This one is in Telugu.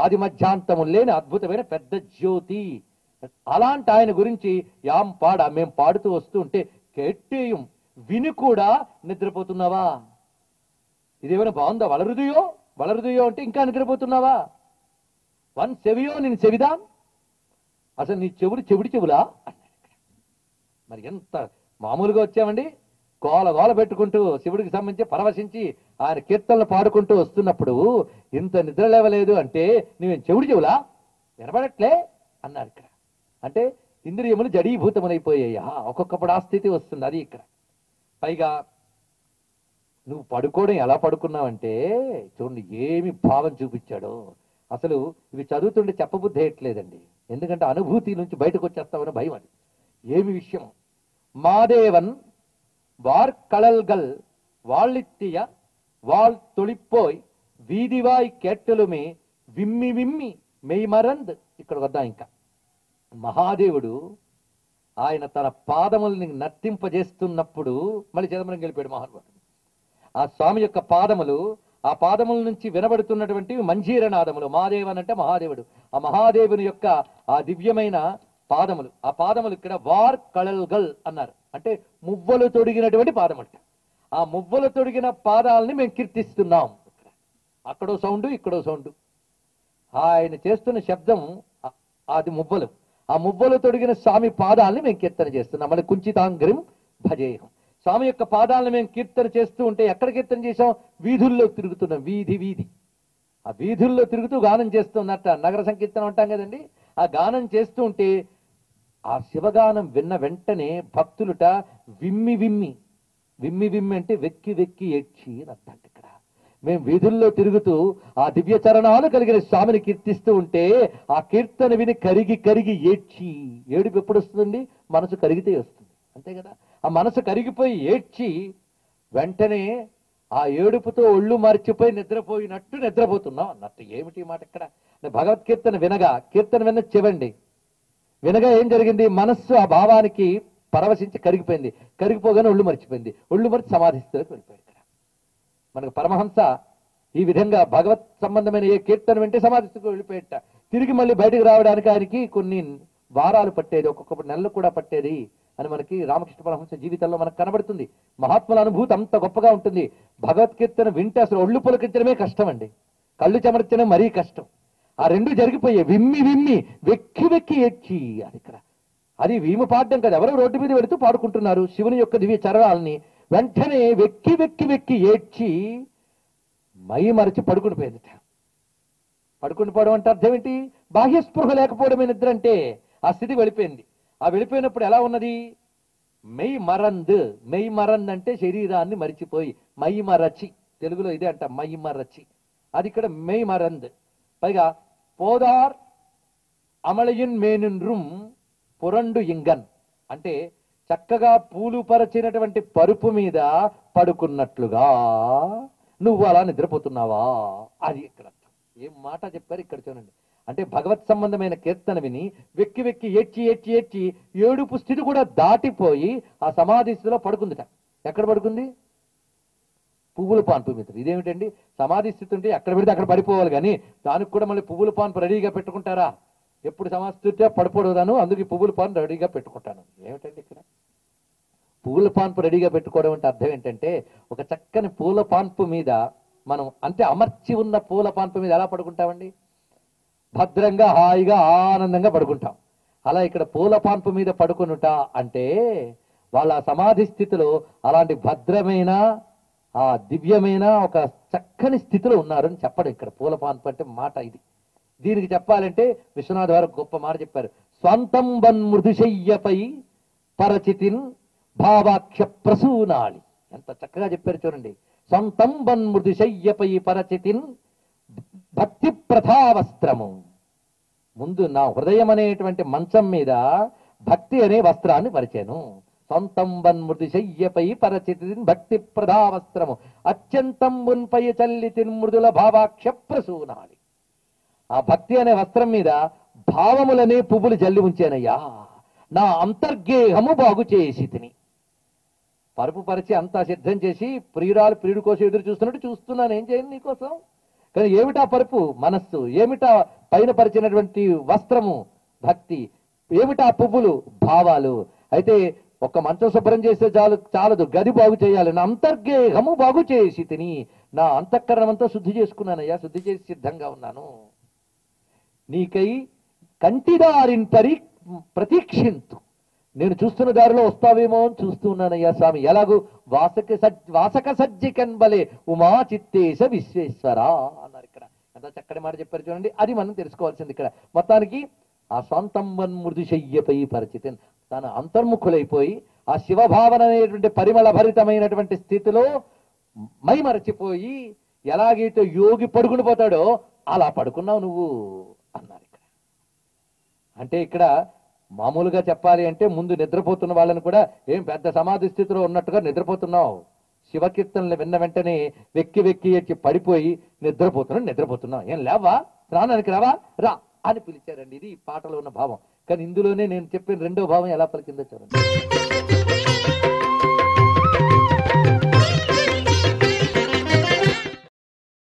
ఆది మధ్యాంతము లేని అద్భుతమైన పెద్ద జ్యోతి అలాంటి ఆయన గురించి యాం పాడ మేం పాడుతూ వస్తూ ఉంటే కేట్టేయం విని కూడా నిద్రపోతున్నావా ఇదేమైనా బాగుందా వలరుదుయో వలరుదుయో అంటే ఇంకా నిద్రపోతున్నావా వన్ చెవియో నేను చెవిదా అసలు నీ చెవుడు చెవిడి చెవులా అన్నాడు ఇక్కడ. మరి ఎంత మామూలుగా వచ్చామండి గోల గోల పెట్టుకుంటూ శివుడికి సంబంధించి పరవశించి ఆయన కీర్తనలు పాడుకుంటూ వస్తున్నప్పుడు ఇంత నిద్ర లేవలేదు అంటే నువ్వేం చెవుడు చెవులా వినబడట్లే అన్నారు ఇక్కడ అంటే ఇంద్రియములు జడీభూతములైపోయాయా ఒక్కొక్కప్పుడు ఆ స్థితి వస్తుంది అది ఇక్కడ పైగా నువ్వు పడుకోవడం ఎలా పడుకున్నావంటే చూడండి ఏమి భావం చూపించాడో అసలు ఇవి చదువుతుంటే చెప్పబుద్ధి వేయట్లేదండి ఎందుకంటే అనుభూతి నుంచి బయటకు వచ్చేస్తామని భయం అది ఏమి విషయం మాదేవన్ వార్ కళల్గల్ వాళ్ళిత్తియ వాళ్ తొలిపోయ్ వీధివాయ్ కేట్టలుమే విమ్మి విమ్మి మెయ్మరంద్ ఇక్కడ వద్దాం ఇంకా మహాదేవుడు ఆయన తన పాదముల్ని నర్తింపజేస్తున్నప్పుడు మళ్ళీ చిదంబరం గెలిపాడు మహానుభావుడు ఆ స్వామి యొక్క పాదములు ఆ పాదముల నుంచి వినబడుతున్నటువంటి మంజీరనాదములు మహాదేవన్ అంటే మహాదేవుడు ఆ మహాదేవుని యొక్క ఆ దివ్యమైన పాదములు ఆ పాదములు ఇక్కడ వార్ కళల్గల్ అన్నారు అంటే మువ్వలు తొడిగినటువంటి పాదమంట ఆ మువ్వలు తొడిగిన పాదాలని మేము కీర్తిస్తున్నాం అక్కడో సౌండ్ ఇక్కడో సౌండ్ ఆయన చేస్తున్న శబ్దం అ- అది మువ్వలు ఆ మువ్వలు తొడిగిన స్వామి పాదాలని మేము కీర్తన చేస్తున్నాం మళ్ళీ కుంచితాంగ్రిం భజేహం స్వామి యొక్క పాదాలను మేము కీర్తన చేస్తూ ఉంటే ఎక్కడ కీర్తన చేసాం వీధుల్లో తిరుగుతున్నాం వీధి వీధి ఆ వీధుల్లో తిరుగుతూ గానం చేస్తున్నట్ట నగర సంకీర్తనం అంటాం కదండి ఆ గానం చేస్తూ ఉంటే ఆ శివగానం విన్న వెంటనే భక్తులుట విమ్మి విమ్మి విమ్మి విమ్మి అంటే వెక్కి వెక్కి ఏడ్చి అని అర్థం ఇక్కడ మేము వీధుల్లో తిరుగుతూ ఆ దివ్య చరణాలు కలిగిన స్వామిని కీర్తిస్తూ ఉంటే ఆ కీర్తన విని కరిగి కరిగి ఏడ్చి ఏడుపు ఎప్పుడు వస్తుంది మనసు కరిగితే వస్తుంది అంతే కదా ఆ మనసు కరిగిపోయి ఏడ్చి వెంటనే ఆ ఏడుపుతో ఒళ్ళు మర్చిపోయి నిద్రపోయినట్టు నిద్రపోతున్నాం అన్నట్టు ఏమిటి ఈ మాట ఇక్కడ భగవత్ కీర్తన వినగా కీర్తన విన్న చెవండి వినగా ఏం జరిగింది మనస్సు ఆ భావానికి పరవశించి కరిగిపోయింది కరిగిపోగానే ఒళ్ళు మర్చిపోయింది ఒళ్ళు మరిచి సమాధిస్థితిలోకి వెళ్ళిపోయాడు ఇక్కడ మనకు పరమహంస ఈ విధంగా భగవత్ సంబంధమైన ఏ కీర్తన వింటే సమాధిస్థితికి వెళ్ళిపోయేట తిరిగి మళ్ళీ బయటకు రావడానికి ఆయనకి కొన్ని వారాలు పట్టేది ఒక్కొక్క నెలలు కూడా పట్టేది అని మనకి రామకృష్ణ పరమహంస జీవితంలో మనకు కనబడుతుంది మహాత్ముల అనుభూతి అంత గొప్పగా ఉంటుంది భగవద్గీతను వింటే అసలు ఒళ్ళు పులకించడమే కష్టం అండి కళ్ళు చెమర్చడం మరీ కష్టం ఆ రెండు జరిగిపోయాయి విమ్మి విమ్మి వెక్కి వెక్కి ఏడ్చి అది ఇక్కడ అది వీము పాడడం కదా ఎవరో రోడ్డు మీద వెళుతూ పాడుకుంటున్నారు శివుని యొక్క దివ్య చరణాలని వెంటనే వెక్కి వెక్కి వెక్కి ఏడ్చి మై మరచి పడుకుని పోయిందిట పడుకుని పోవడం అంటే అర్థం ఏంటి బాహ్య స్పృహ లేకపోవడమే నిద్ర అంటే ఆ స్థితి వెళ్ళిపోయింది ఆ వెళ్ళిపోయినప్పుడు ఎలా ఉన్నది మెయ్ మరంద్ మెయ్ మరంద్ అంటే శరీరాన్ని మరిచిపోయి మై మరచి తెలుగులో ఇదే అంట మై మరచి అది ఇక్కడ మెయ్ మరంద్ పైగా పోదార్ అమళయిన్ మేనున్ పురండు ఇంగన్ అంటే చక్కగా పూలు పరచినటువంటి పరుపు మీద పడుకున్నట్లుగా నువ్వు అలా నిద్రపోతున్నావా అది ఇక్కడ అర్థం. ఏం మాట చెప్పారు ఇక్కడ చూడండి అంటే భగవత్ సంబంధమైన కీర్తన విని వెక్కి వెక్కి ఏడ్చి ఏడ్చి ఏడ్చి ఏడుపు స్థితి కూడా దాటిపోయి ఆ సమాధి స్థితిలో పడుకుందిట ఎక్కడ పడుకుంది పువ్వుల పాన్పు మీద ఇదేమిటండి సమాధి స్థితి ఉంటే ఎక్కడ పెడితే అక్కడ పడిపోవాలి కానీ దానికి కూడా మళ్ళీ పువ్వుల పాన్పు రెడీగా పెట్టుకుంటారా ఎప్పుడు సమాధి స్థితి పడిపోదాను అందుకే ఈ పువ్వుల పాన్ రెడీగా పెట్టుకుంటాను ఏమిటండి ఇక్కడ పూల పాన్పు రెడీగా పెట్టుకోవడం అంటే అర్థం ఏంటంటే ఒక చక్కని పూల పాన్పు మీద మనం అంటే అమర్చి ఉన్న పూల పాన్పు మీద ఎలా పడుకుంటామండి భద్రంగా హాయిగా ఆనందంగా పడుకుంటాం అలా ఇక్కడ పూల పాన్పు మీద పడుకునుట అంటే వాళ్ళ సమాధి స్థితిలో అలాంటి భద్రమైన ఆ దివ్యమైన ఒక చక్కని స్థితిలో ఉన్నారని చెప్పడం ఇక్కడ పూల పాన్పు అంటే మాట ఇది దీనికి చెప్పాలంటే విశ్వనాథ్ వారు గొప్ప మాట చెప్పారు స్వంతం వన్ మృదుశయ్యపై పరచితిన్ భావాక్ష ప్రసూనాళి ఎంత చక్కగా చెప్పారు చూడండి సొంతం వన్ మృదుశయ్యపై పరచితిన్ భక్తి ప్రథావస్త్రము ముందు నా హృదయం అనేటువంటి మంచం మీద భక్తి అనే వస్త్రాన్ని పరిచాను సొంతం వన్మృతి శయ్యపై పరచితిన్ భక్తి ప్రధావస్త్రము అత్యంతం మున్పై చల్లితిన్ మృదుల భావాక్ష ప్రసూనాలి ఆ భక్తి అనే వస్త్రం మీద భావములనే పువ్వులు జల్లి ఉంచానయ్యా నా అంతర్గేహము బాగు చేసి తిని పరుపు పరిచి అంతా సిద్ధం చేసి ప్రియురాలు ప్రియుడి కోసం ఎదురు చూస్తున్నట్టు చూస్తున్నాను ఏం చేయను నీకోసం కానీ ఏమిటా పరుపు మనస్సు ఏమిటా పైన పరిచినటువంటి వస్త్రము భక్తి ఏమిటా పువ్వులు భావాలు అయితే ఒక్క మంచం శుభ్రం చేస్తే చాలు చాలదు గది బాగు చేయాలి నా అంతర్గేహము బాగు చేసి తిని నా అంతఃకరణమంతా శుద్ధి చేసుకున్నానయ్యా శుద్ధి చేసి సిద్ధంగా ఉన్నాను నీకై కంటిదారిన్ పరి ప్రతీక్షింతు నేను చూస్తున్న దారిలో వస్తావేమో అని చూస్తూ ఉన్నానయ్యా స్వామి ఎలాగూ వాసక సజ్ వాసక సజ్జికన్ బలే ఉమా చిత్తేశ విశ్వేశ్వర అన్నారు ఇక్కడ ఎంత చక్కటి మాట చెప్పారు చూడండి అది మనం తెలుసుకోవాల్సింది ఇక్కడ మొత్తానికి ఆ సొంతంబన్ మృదుశయ్యపై పరిచితి తన అంతర్ముఖులైపోయి ఆ శివభావన అనేటువంటి పరిమళ భరితమైనటువంటి స్థితిలో మై మరచిపోయి ఎలాగైతే యోగి పడుకుని పోతాడో అలా పడుకున్నావు నువ్వు అన్నారు ఇక్కడ అంటే ఇక్కడ మామూలుగా చెప్పాలి అంటే ముందు నిద్రపోతున్న వాళ్ళని కూడా ఏం పెద్ద సమాధి స్థితిలో ఉన్నట్టుగా నిద్రపోతున్నావు శివకీర్తనలు విన్న వెంటనే వెక్కి వెక్కి ఎక్కి పడిపోయి నిద్రపోతున్నావు నిద్రపోతున్నావు ఏం లేవా స్నానానికి రావా రా అని పిలిచారండి ఇది ఈ పాటలో ఉన్న భావం కానీ ఇందులోనే నేను చెప్పిన రెండో భావం ఎలా పలికిందో చూడండి